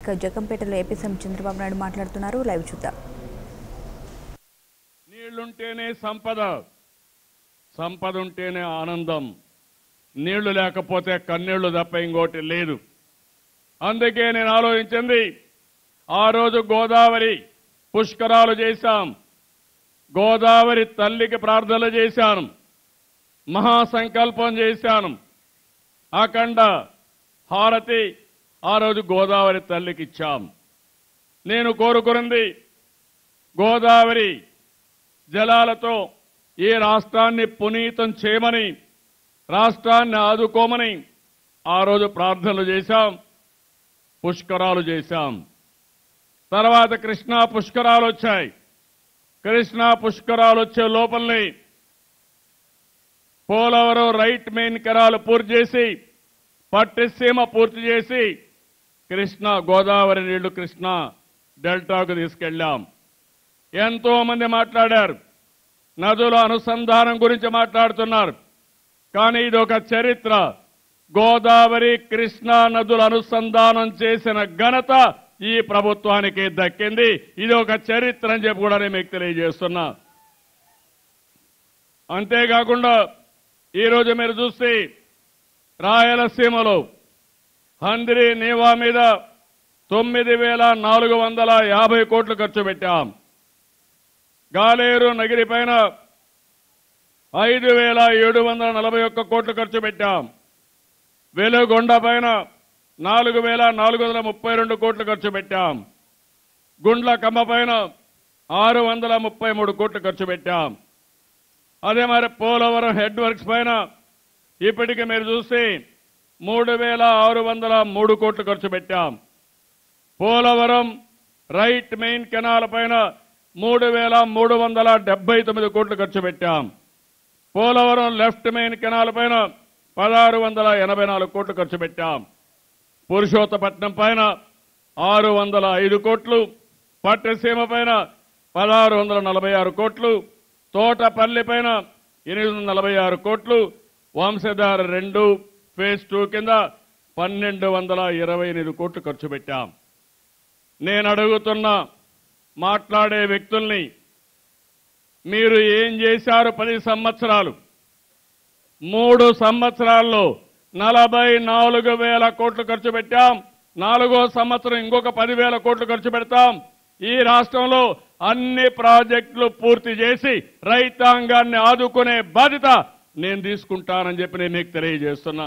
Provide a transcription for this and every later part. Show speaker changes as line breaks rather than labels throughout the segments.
ఇక జగంపేటలో AP CM Chandrababu Naidu మాట్లాడుతున్నారు లైవ్ చూద్దాం
నీళ్లుంటేనే సంపద సంపద ఉంటేనే ఆనందం నీళ్లు లేకపోతే కన్నీళ్లు తప్ప ఇంకోటి లేదు అందుకే నేను ఆలోచించింది ఆ రోజు గోదావరి పుష్కరాలు చేశాం గోదావరి తల్లికి ప్రార్థనలు చేశాను మహాసంకల్పం చేశాను అఖండ హారతి ఆ రోజు గోదావరి తల్లికి ఇచ్చాం నేను కోరుకున్నది గోదావరి జలాలతో ఈ రాష్ట్రాన్ని పునీతం చేయమని రాష్ట్రాన్ని ఆదుకోమని ఆ రోజు ప్రార్థనలు చేశాం పుష్కరాలు చేశాం తర్వాత కృష్ణా పుష్కరాలు వచ్చాయి కృష్ణా పుష్కరాలు వచ్చే లోపలనే పోలవరం రైట్ మెయిన్ కెనాల్ పూర్తి చేసి పట్టిసీమ పూర్తి చేసి కృష్ణా గోదావరి నీళ్లు కృష్ణా డెల్టాకు తీసుకెళ్ళాం ఎంతో మంది మాట్లాడారు నదుల అనుసంధానం గురించి మాట్లాడుతున్నారు కానీ ఇది ఒక చరిత్ర గోదావరి కృష్ణా నదుల అనుసంధానం చేసిన ఘనత ఈ ప్రభుత్వానికి దక్కింది ఇది ఒక చరిత్ర అని చెప్పి కూడా నేను మీకు తెలియజేస్తున్నా అంతేకాకుండా ఈరోజు మీరు చూస్తే రాయలసీమలో హంద్రి నీవా మీద తొమ్మిది వేల నాలుగు వందల యాభై కోట్లు ఖర్చు పెట్టాం గాలేరు నగిరి పైన ఐదు వేల ఏడు వందల నలభై ఒక్క కోట్లు ఖర్చు పెట్టాం వెలుగొండ పైన నాలుగు వేల నాలుగు వందల ముప్పై రెండు కోట్లు ఖర్చు పెట్టాం గుండ్ల కమ్మ పైన ఆరు వందల ముప్పై మూడు కోట్లు ఖర్చు పెట్టాం అదే మరి పోలవరం హెడ్ వర్క్స్ పైన ఇప్పటికి మీరు చూస్తే మూడు వేల ఆరు వందల మూడు కోట్లు ఖర్చు పెట్టాం పోలవరం రైట్ మెయిన్ కెనాల్ పైన మూడు వేల మూడు వందల డెబ్బై తొమ్మిది కోట్లు ఖర్చు పెట్టాం పోలవరం లెఫ్ట్ మెయిన్ కెనాల్ పైన పదహారు వందల ఎనభై నాలుగు కోట్లు ఖర్చు పెట్టాం పురుషోత్తపట్నం పైన ఆరు వందల ఐదు కోట్లు పట్టసీమ పైన పదహారు వందల నలభై ఆరు కోట్లు తోటపల్లి పైన ఎనిమిది వందల నలభై ఆరు కోట్లు వంశధార రెండు ఫేజ్ టూ కింద పన్నెండు వందల ఇరవై ఎనిమిది కోట్లు ఖర్చు పెట్టాం నేను అడుగుతున్న మాట్లాడే వ్యక్తుల్ని మీరు ఏం చేశారు పది సంవత్సరాలు మూడు సంవత్సరాల్లో నలభై నాలుగు వేల కోట్లు ఖర్చు పెట్టాం నాలుగో సంవత్సరం ఇంకొక పదివేల కోట్లు ఖర్చు పెడతాం ఈ రాష్ట్రంలో అన్ని ప్రాజెక్టులు పూర్తి చేసి రైతాంగాన్ని ఆదుకునే బాధ్యత నేను తీసుకుంటానని చెప్పి నేను మీకు తెలియజేస్తున్నా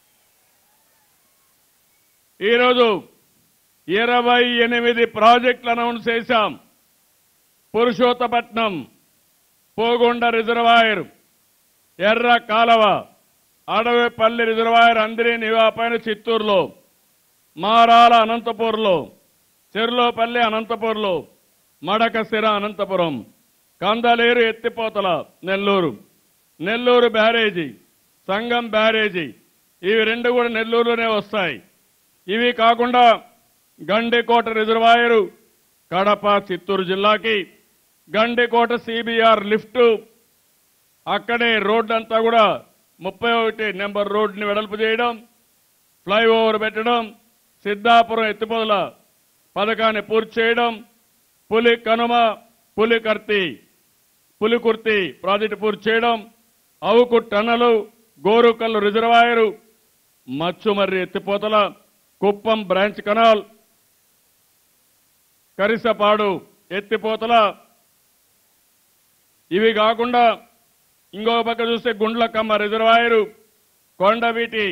ఈరోజు ఇరవై ఎనిమిది ప్రాజెక్టులు అనౌన్స్ చేశాం పురుషోత్తపట్నం పోగొండ రిజర్వాయర్ ఎర్ర కాలవ అడవిపల్లి రిజర్వాయర్ అందరి నివా పైన చిత్తూరులో మారాల అనంతపూర్లో చెర్లోపల్లి అనంతపూర్లో మడకసిర అనంతపురం కందలేరు ఎత్తిపోతల నెల్లూరు నెల్లూరు బ్యారేజీ సంగం బ్యారేజీ ఇవి రెండు కూడా నెల్లూరులోనే వస్తాయి ఇవి కాకుండా గండికోట రిజర్వాయరు కడప చిత్తూరు జిల్లాకి గండికోట సిబిఆర్ లిఫ్ట్ అక్కడే రోడ్ అంతా కూడా ముప్పై ఒకటి నెంబర్ రోడ్ని వెడల్పు చేయడం ఫ్లైఓవర్ పెట్టడం సిద్ధాపురం ఎత్తిపోదల పథకాన్ని పూర్తి చేయడం పులి కనుమ పులికర్తి పులికుర్తి ప్రాజెక్టు పూర్తి చేయడం అవుకు టన్నలు గోరుకల్లు రిజర్వాయరు మచ్చుమర్రి ఎత్తిపోతల కుప్పం బ్రాంచ్ కెనాల్ కరిసపాడు ఎత్తిపోతల ఇవి కాకుండా ఇంకో పక్క చూస్తే గుండ్లకమ్మ రిజర్వాయరు కొండవీటి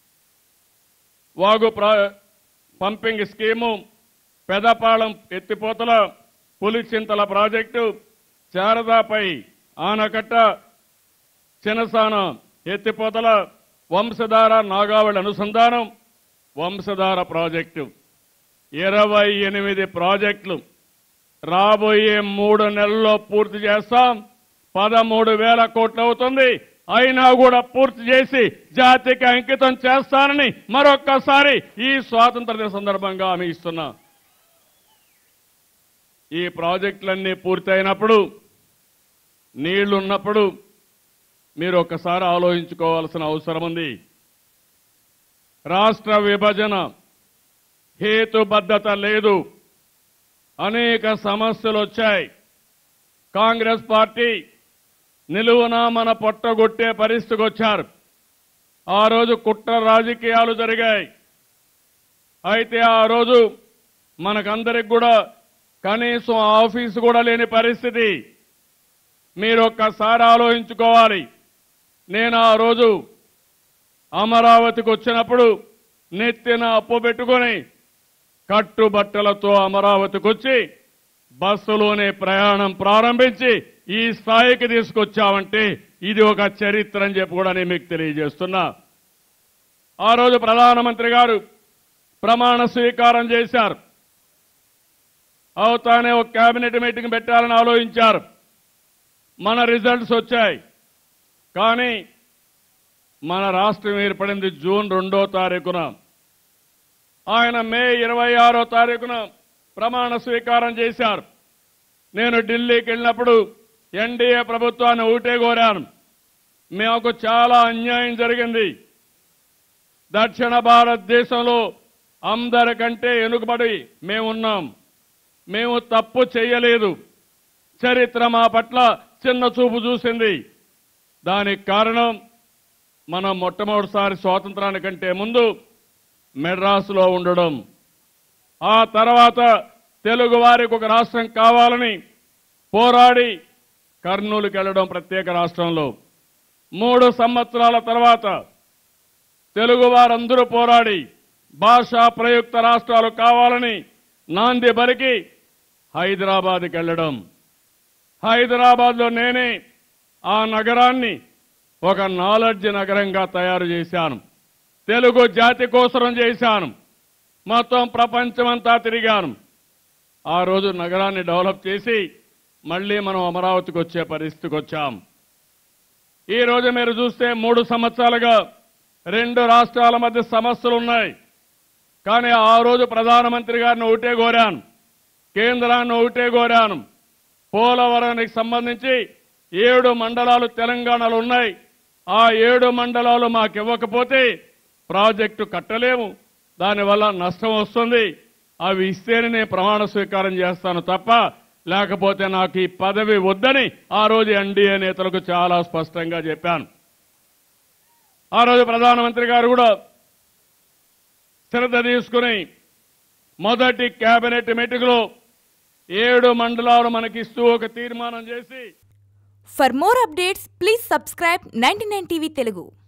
వాగు ప్రా- పంపింగ్ స్కీము పెదపాళెం ఎత్తిపోతల పులిచింతల ప్రాజెక్టు శారదాపై ఆనకట్ట చినసాన ఎత్తిపోతల వంశధార నాగావళి అనుసంధానం వంశధార ప్రాజెక్టు ఇరవై ఎనిమిది ప్రాజెక్టులు రాబోయే మూడు నెలల్లో పూర్తి చేస్తాం పదమూడు వేల కోట్లు అవుతుంది అయినా కూడా పూర్తి చేసి జాతికి అంకితం చేస్తానని మరొక్కసారి ఈ స్వాతంత్ర దిన సందర్భంగా హామీ ఇస్తున్నా ఈ ప్రాజెక్టులన్నీ పూర్తయినప్పుడు నీళ్లున్నప్పుడు మీరు ఒక్కసారి ఆలోచించుకోవాల్సిన అవసరం ఉంది రాష్ట్ర విభజన హేతుబద్ధత లేదు అనేక సమస్యలు వచ్చాయి కాంగ్రెస్ పార్టీ నిలువున మన పొట్టగొట్టే పరిస్థితికి వచ్చారు ఆ రోజు కుట్ర రాజకీయాలు జరిగాయి అయితే ఆ రోజు మనకందరికి కూడా కనీసం ఆఫీసు కూడా లేని పరిస్థితి మీరు ఒక్కసారి ఆలోచించుకోవాలి నేను ఆ రోజు అమరావతికి వచ్చినప్పుడు నెత్తిన అప్పు పెట్టుకొని కట్టుబట్టలతో అమరావతికి వచ్చి బస్సులోనే ప్రయాణం ప్రారంభించి ఈ స్థాయికి తీసుకొచ్చామంటే ఇది ఒక చరిత్ర అని చెప్పి కూడా నేను మీకు తెలియజేస్తున్నా ఆ రోజు ప్రధానమంత్రి గారు ప్రమాణ స్వీకారం చేశారు అవుతానే ఒక కేబినెట్ మీటింగ్ పెట్టాలని ఆలోచించారు మన రిజల్ట్స్ వచ్చాయి కానీ మన రాష్ట్రం ఏర్పడింది జూన్ రెండో తారీఖున ఆయన మే ఇరవై ఆరో తారీఖున ప్రమాణ స్వీకారం చేశారు నేను ఢిల్లీకి వెళ్ళినప్పుడు ఎన్డీఏ ప్రభుత్వాన్ని ఒకటే కోరాను మాకు చాలా అన్యాయం జరిగింది దక్షిణ భారతదేశంలో అందరికంటే వెనుకబడి మేమున్నాం మేము తప్పు చేయలేదు చరిత్ర మా పట్ల చిన్న చూపు చూసింది దానికి కారణం మనం మొట్టమొదటిసారి స్వాతంత్రానికంటే ముందు మెడ్రాసులో ఉండడం ఆ తర్వాత తెలుగు వారికి ఒక రాష్ట్రం కావాలని పోరాడి కర్నూలుకి వెళ్ళడం ప్రత్యేక రాష్ట్రంలో మూడు సంవత్సరాల తర్వాత తెలుగు వారందరూ పోరాడి భాషా ప్రయుక్త రాష్ట్రాలు కావాలని నాంది బరికి హైదరాబాద్కి వెళ్ళడం హైదరాబాద్లో నేనే ఆ నగరాన్ని ఒక నాలెడ్జ్ నగరంగా తయారు చేశాను తెలుగు జాతి కోసరం చేశాను మొత్తం ప్రపంచమంతా తిరిగాను ఆ రోజు నగరాన్ని డెవలప్ చేసి మళ్ళీ మనం అమరావతికి వచ్చే పరిస్థితికి వచ్చాం ఈ రోజు మీరు చూస్తే మూడు సంవత్సరాలుగా రెండు రాష్ట్రాల మధ్య సమస్యలు ఉన్నాయి కానీ ఆ రోజు ప్రధానమంత్రి గారిని ఒకటే కోరాను కేంద్రాన్ని ఒకటే కోరాను పోలవరానికి సంబంధించి ఏడు మండలాలు తెలంగాణలో ఉన్నాయి ఆ ఏడు మండలాలు మాకు ఇవ్వకపోతే ప్రాజెక్టు కట్టలేము దానివల్ల నష్టం వస్తుంది అవి ఇస్తేనే నేను ప్రమాణ స్వీకారం చేస్తాను తప్ప లేకపోతే నాకు ఈ పదవి వద్దని ఆ రోజు ఎన్డీఏ నేతలకు చాలా స్పష్టంగా చెప్పాను ఆ రోజు ప్రధానమంత్రి గారు కూడా శ్రద్ధ తీసుకుని మొదటి కేబినెట్ మీటింగ్ లో ఏడు మండలాలు మనకిస్తూ ఒక తీర్మానం చేసి
For more updates, please subscribe 99 TV Telugu.